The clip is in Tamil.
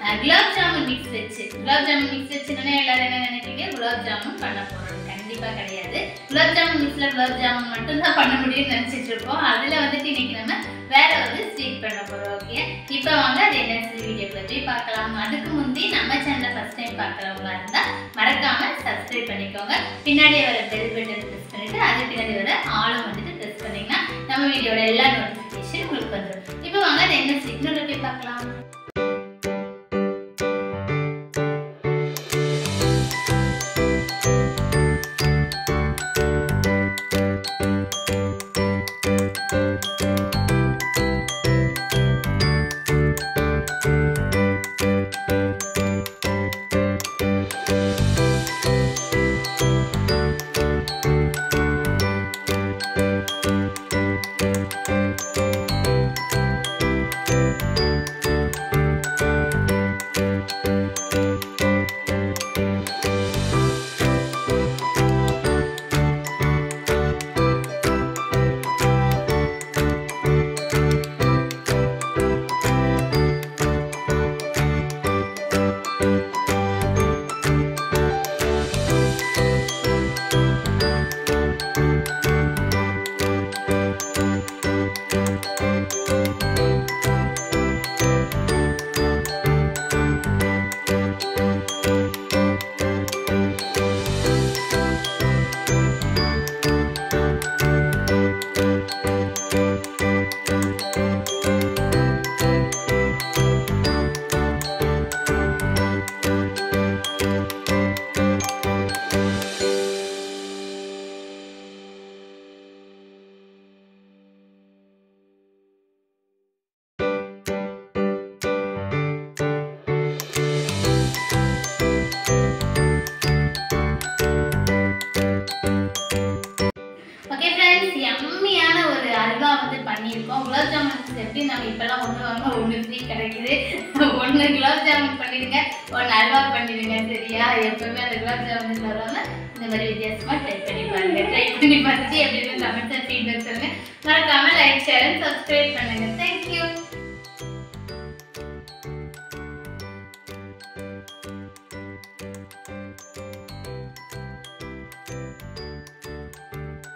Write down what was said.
அஹ், குலாப் ஜாமுன் மிக்ஸ் வச்சு குலாப் ஜாமுன் மிக்ஸ் வச்சுன்னா எல்லாரும் என்ன நினைப்பீங்க குலாப் ஜாமுன் பண்ண போறோம் கண்டிப்பா கிடையாது குலாப் ஜாமுன் மிக்ஸ்ல குலாப் ஜாமுன் மட்டும் தான் பண்ண முடியும்னு நினைச்சிட்டு இருப்போம் அதுல வந்துட்டு இன்னைக்கு நம்ம வேற வந்து ஸ்வீட் பண்ண போறோம் ஓகே இப்போ வாங்க அது என்ன வீடியோ பற்றி பார்க்கலாம் அதுக்கு முந்தி நம்ம சேனலை ஃபர்ஸ்ட் டைம் பார்க்குறவங்களா இருந்தா மறக்காம சப்ஸ்கிரைப் பண்ணிக்கோங்க பின்னாடி வர பெல் பட்டன் ப்ரெஸ் பண்ணிட்டு அது பின்னாடி வர ஆளும் வந்துட்டு ப்ரெஸ் பண்ணீங்கன்னா நம்ம வீடியோட எல்லா நோட்டிஃபிகேஷன் உங்களுக்கு வந்துடும் இப்போ வாங்க அது என்ன சிக்னல் போய் பார்க்கலாம் ஓகே ஃப்ரெண்ட்ஸ் எம்மியான ஒரு அல்வா வந்து பண்ணியிருக்கோம் குலாப் ஜாமுன் எப்படி நம்ம இப்போல்லாம் ஒன்று வாங்க ஒன்று ஃப்ரீ கிடைக்குது ஒன்று குலாப் ஜாமுன் பண்ணிடுங்க ஒன்று அல்வா பண்ணிடுங்க சரியா எப்பவுமே அந்த குலாப் ஜாமுன் வராமல் இந்த மாதிரி வித்தியாசமாக ட்ரை பண்ணி பாருங்க ட்ரை பண்ணி பார்த்துட்டு எப்படி இருக்கு கமெண்ட்ஸ் ஃபீட்பேக் சொல்லுங்க மறக்காம லைக் ஷேர் அண்ட் சப்ஸ்கிரைப் பண்ணுங்க தேங்க்யூ